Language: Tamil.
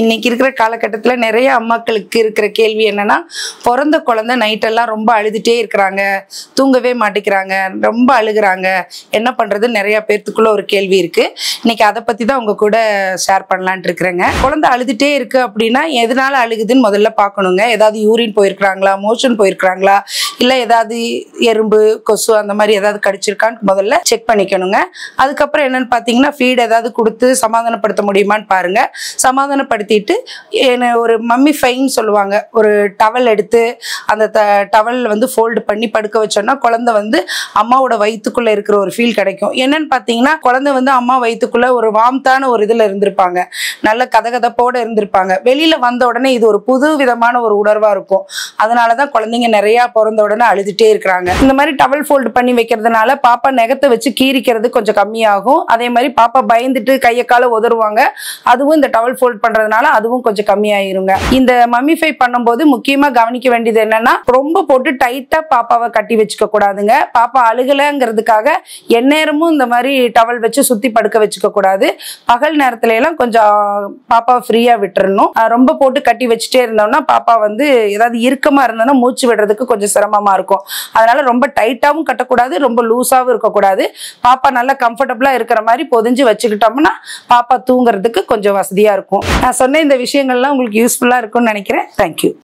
இன்னைக்கு இருக்கிற காலகட்டத்தில் நிறைய அம்மாக்களுக்கு இருக்கிற கேள்வி என்னன்னா பிறந்த குழந்தை நைட்டெல்லாம் ரொம்ப அழுதுட்டே இருக்கிறாங்க தூங்கவே மாட்டேங்கிறாங்க ரொம்ப அழுகுறாங்க என்ன பண்றது நிறைய பேர்த்துக்குள்ள ஒரு கேள்வி இருக்கு இன்னைக்கு அதை பத்தி தான் உங்க கூட ஷேர் பண்ணலான்ட்டு இருக்கிறேங்க குழந்தை அழுதுட்டே இருக்கு அப்படின்னா எதனால அழுகுதுன்னு முதல்ல பார்க்கணுங்க ஏதாவது யூரின் போயிருக்கிறாங்களா மோஷன் போயிருக்கிறாங்களா இல்லை ஏதாவது எறும்பு கொசு அந்த மாதிரி ஏதாவது கடிச்சிருக்கான்னு முதல்ல செக் பண்ணிக்கணுங்க அதுக்கப்புறம் என்னன்னு பார்த்தீங்கன்னா ஃபீட் ஏதாவது கொடுத்து சமாதானப்படுத்த முடியுமான்னு பாருங்க சமாதானப்படுத்திட்டு என்ன ஒரு மம்மி ஃபைன்னு சொல்லுவாங்க ஒரு டவல் எடுத்து அந்த த டவல் வந்து ஃபோல்டு பண்ணி படுக்க வச்சோம்னா குழந்தை வந்து அம்மாவோட வயிற்றுக்குள்ள இருக்கிற ஒரு ஃபீல் கிடைக்கும் என்னன்னு பார்த்தீங்கன்னா குழந்தை வந்து அம்மா வயிற்றுக்குள்ள ஒரு வாம்தான ஒரு இதில் இருந்திருப்பாங்க நல்ல கதகதப்போட இருந்திருப்பாங்க வெளியில வந்த உடனே இது ஒரு புது விதமான ஒரு உணர்வா இருக்கும் அதனால தான் குழந்தைங்க நிறைய பிறந்த உடனே அழுதுட்டே இருக்கிறாங்க இந்த மாதிரி டவல் ஃபோல்டு பண்ணி வைக்கிறதுனால பாப்பா நகத்தை வச்சு கீறிக்கிறது கொஞ்சம் கம்மியாகும் அதே மாதிரி பாப்பா பயந்துட்டு கையை கால உதறுவாங்க அதுவும் இந்த டவல் ஃபோல்ட் பண்றதுனால அதுவும் கொஞ்சம் கம்மியாயிருங்க இந்த மம்மிஃபை பண்ணும்போது முக்கியமா கவனிக்க வேண்டியது என்னன்னா ரொம்ப போட்டு டைட்டா பாப்பாவை கட்டி வச்சுக்க கூடாதுங்க பாப்பா அழுகலைங்கிறதுக்காக எந்நேரமும் இந்த மாதிரி டவல் வச்சு சுத்தி படுக்க வச்சுக்க கூடாது பகல் நேரத்துல எல்லாம் கொஞ்சம் பாப்பாவை ஃப்ரீயா விட்டுறணும் அஹ் ரொம்ப போட்டு கட்டி வச்சுட்டே இருந்தோம்னா பாப்பா வந்து ஏதாவது இறுக்கமா இருந்தோம்னா மூச்சு விடுறதுக்கு கொஞ்சம் சிரமமா இருக்கும் அதனால ரொம்ப டைட்டாவும் கட்டக்கூடாது ரொம்ப லூஸாவும் இருக்கக்கூடாது பாப்பா நல்லா கம்ஃபர்டபுளா இருக்கிற மாதிரி பொதிஞ்சு வச்சுக்கிட்டோம்னா பாப்பா தூங்குறதுக்கு கொஞ்சம் வசதியா இருக்கும் நான் சொன்ன இந்த விஷயங்கள்லாம் உங்களுக்கு யூஸ்ஃபுல்லா இருக்கும்னு நினைக்கிறேன் தேங்க்யூ